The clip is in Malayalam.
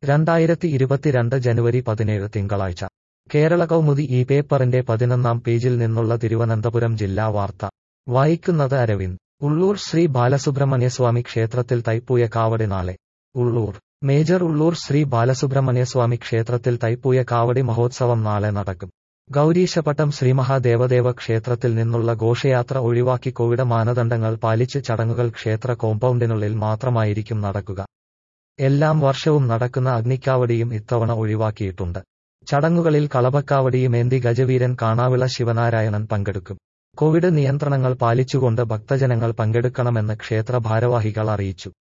രണ്ടായിരത്തി ഇരുപത്തിരണ്ട് ജനുവരി പതിനേഴ് തിങ്കളാഴ്ച കേരള കൗമുദി ഈ പേപ്പറിന്റെ പതിനൊന്നാം പേജിൽ നിന്നുള്ള തിരുവനന്തപുരം ജില്ലാ വാർത്ത വായിക്കുന്നത് അരവിന്ദ് ഉള്ളൂർ ശ്രീ ബാലസുബ്രഹ്മണ്യസ്വാമി ക്ഷേത്രത്തിൽ തൈപ്പൂയ കാവടി നാളെ ഉള്ളൂർ മേജർ ഉള്ളൂർ ശ്രീ ബാലസുബ്രഹ്മണ്യസ്വാമി ക്ഷേത്രത്തിൽ തൈപ്പൂയ കാവടി മഹോത്സവം നാളെ നടക്കും ഗൗരീശപട്ടം ശ്രീമഹാദേവദേവ ക്ഷേത്രത്തിൽ നിന്നുള്ള ഘോഷയാത്ര ഒഴിവാക്കി കോവിഡ് മാനദണ്ഡങ്ങൾ പാലിച്ച് ചടങ്ങുകൾ ക്ഷേത്ര കോമ്പൗണ്ടിനുള്ളിൽ മാത്രമായിരിക്കും നടക്കുക എല്ലാം വർഷവും നടക്കുന്ന അഗ്നിക്കാവടിയും ഇത്തവണ ഒഴിവാക്കിയിട്ടുണ്ട് ചടങ്ങുകളിൽ കളഭക്കാവടിയുമേന്തി ഗജവീരൻ കാണാവിള ശിവനാരായണൻ പങ്കെടുക്കും കോവിഡ് നിയന്ത്രണങ്ങൾ പാലിച്ചുകൊണ്ട് ഭക്തജനങ്ങൾ പങ്കെടുക്കണമെന്ന് ക്ഷേത്ര ഭാരവാഹികൾ അറിയിച്ചു